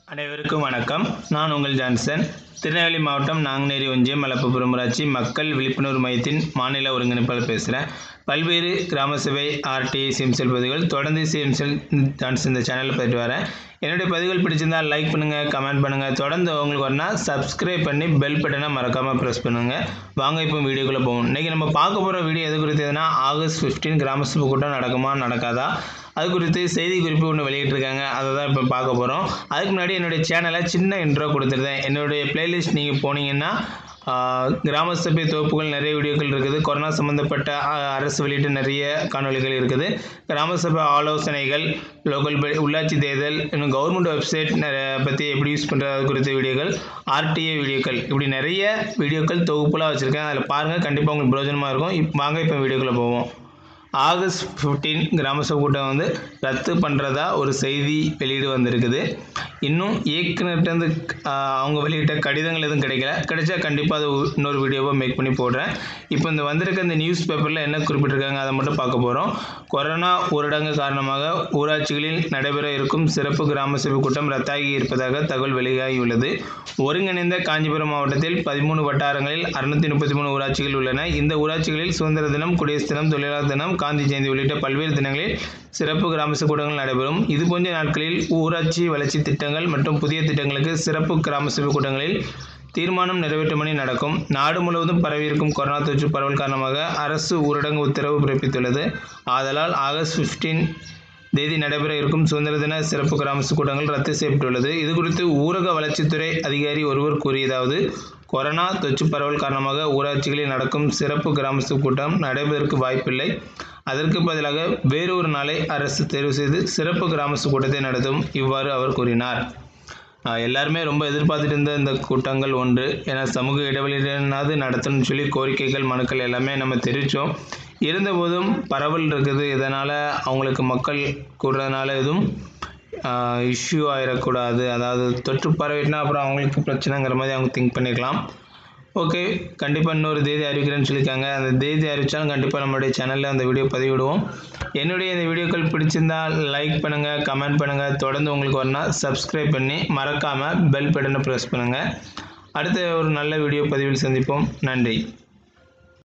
அனைவருக்கும் வணக்கம் நான் உங்கள் ஜான்சன் திருநெல்வேலி மாவட்டம் நாங்குநேரி ஒன்றியம் மலப்புப்புறம் ஊராட்சி மக்கள் விழிப்புணர்வு மையத்தின் மாநில ஒருங்கிணைப்பாளர் பேசுகிறேன் பல்வேறு கிராம சபை ஆர்டிஐ சிம்செல் பதிவுகள் தொடர்ந்து சிம்செல் ஜான்சன் இந்த சேனலில் போயிட்டு வரேன் என்னுடைய பதிவுகள் பிடிச்சிருந்தால் லைக் பண்ணுங்கள் கமெண்ட் பண்ணுங்கள் தொடர்ந்து உங்களுக்கு வரனா சப்ஸ்கிரைப் பண்ணி பெல் பட்டனை மறக்காமல் ப்ரெஸ் பண்ணுங்கள் வாங்க இப்போ வீடியோக்குள்ளே போவோம் இன்றைக்கி நம்ம பார்க்க போகிற வீடியோ எது குறித்து எதுனா ஆகஸ்ட் ஃபிஃப்டீன் கிராம சபை கூட்டம் நடக்குமா நடக்காதா அது குறித்து செய்தி குறிப்பு ஒன்று வெளியிட்டிருக்காங்க அதை தான் இப்போ பார்க்க போகிறோம் அதுக்கு முன்னாடி என்னுடைய சேனலை சின்ன இன்ட்ரோ கொடுத்துருந்தேன் என்னுடைய பிளேலிஸ்ட் நீங்கள் போனீங்கன்னா ஆஹ், கிராம சபை தொகுப்புகள் நிறைய வீடியோக்கள் இருக்குது கொரோனா சம்மந்தப்பட்ட ஆஹ், அரசு வெளியிட்ட நிறைய காணொளிகள் இருக்குது கிராம சபை ஆலோசனைகள் லோக்கல் ப- உள்ளாட்சி தேர்தல் இன்னும் கவர்மெண்ட் வெப்சைட் பற்றி எப்படி யூஸ் பண்ணுறது அது குறித்த வீடியோக்கள் ஆர்டிஏ வீடியோக்கள் இப்படி நிறைய வீடியோக்கள் தொகுப்புலாம் வச்சுருக்கேன் அதில் பாருங்கள் கண்டிப்பாக உங்களுக்கு பிரயோஜனமாக இருக்கும் இப்போ வாங்க இப்போ வீடியோக்குள்ளே போவோம் ஆகஸ்ட் 15 கிராம சபை கூட்டம் வந்து ரத்து பண்ணுறதா ஒரு செய்தி வெளியீடு வந்திருக்குது இன்னும் இயக்குனர்கிட்டருந்து அவங்க வெளியிட்ட கடிதங்கள் எதுவும் கிடைக்கல கிடைச்சா கண்டிப்பாக அது உ- இன்னொரு வீடியோவை மேக் பண்ணி போடுறேன் இப்போ இந்த வந்திருக்க இந்த நியூஸ் பேப்பரில் என்ன குறிப்பிட்டிருக்காங்க அதை மட்டும் பார்க்க போகிறோம் கொரோனா ஊரடங்கு காரணமாக ஊராட்சிகளில் நடைபெற இருக்கும் சிறப்பு கிராம சபை கூட்டம் ரத்தாகி இருப்பதாக தகவல் வெளியாகியுள்ளது ஒருங்கிணைந்த காஞ்சிபுரம் மாவட்டத்தில் பதிமூணு வட்டாரங்களில் அறுநூத்தி முப்பத்தி மூணு ஊராட்சிகள் உள்ளன இந்த ஊராட்சிகளில் சுதந்திர தினம் குடியரசு தினம் தொழிலாளர் தினம் காந்தி ஜெயந்தி உள்ளிட்ட பல்வேறு தினங்களில் சிறப்பு கிராம சபை கூட்டங்கள் நடைபெறும் இது போன்ற நாட்களில் ஊராட்சி வளர்ச்சி திட்டங்கள் மற்றும் புதிய திட்டங்களுக்கு சிறப்பு கிராம சபை கூட்டங்களில் தீர்மானம் நிறைவேற்றும் பணி நடக்கும் நாடு முழுவதும் பரவியிருக்கும் கொரோனா தொற்று பரவல் காரணமாக அரசு ஊரடங்கு உத்தரவு பிறப்பித்துள்ளது ஆதலால் ஆகஸ்ட் 15 தேதி நடைபெற இருக்கும் சுதந்திர தின சிறப்பு கிராம சபை கூட்டங்கள் ரத்து செய்யப்பட்டுள்ளது இது குறித்து ஊரக வளர்ச்சித்துறை அதிகாரி ஒருவர் கூறியதாவது கொரோனா தொற்று பரவல் காரணமாக ஊராட்சிகளில் நடக்கும் சிறப்பு கிராம சபை கூட்டம் நடைபெறுவதற்கு வாய்ப்பில்லை அதற்கு பதிலாக வேறொரு நாளை அரசு தேர்வு செய்து சிறப்பு கிராம சபை கூட்டத்தை நடத்தும் இவ்வாறு அவர் கூறினார் ஆஹ் எல்லாருமே ரொம்ப எதிர்பார்த்துட்டு இருந்த இந்த கூட்டங்கள் ஒன்று ஏன்னா சமூக இடைவெளியினாவது நடத்தணும்னு சொல்லி கோரிக்கைகள் மனுக்கள் எல்லாமே நம்ம தெரிவித்தோம் இருந்தபோதும் பரவல் இருக்குது இதனால் அவங்களுக்கு மக்கள் கூடுறதுனால எதுவும் இஷ்யூ ஆயிடக்கூடாது அதாவது தொற்று பரவிட்டுனா அப்புறம் அவங்களுக்கு பிரச்சனைங்கிற மாதிரி அவங்க திங்க் பண்ணிக்கலாம் ஓகே கண்டிப்பாக இன்னொரு தேதி அறிவிக்கிறேன்னு சொல்லியிருக்காங்க அந்த தேதி அறிவித்தாலும் கண்டிப்பாக நம்மளுடைய சேனலில் அந்த வீடியோ பதிவிடுவோம் என்னுடைய இந்த வீடியோக்கள் பிடிச்சிருந்தால் லைக் பண்ணுங்கள் கமெண்ட் பண்ணுங்கள் தொடர்ந்து உங்களுக்கு வரனா சப்ஸ்கிரைப் பண்ணி மறக்காமல் பெல் பட்டனை ப்ரெஸ் பண்ணுங்கள் அடுத்த ஒரு நல்ல வீடியோ பதிவில் சந்திப்போம் நன்றி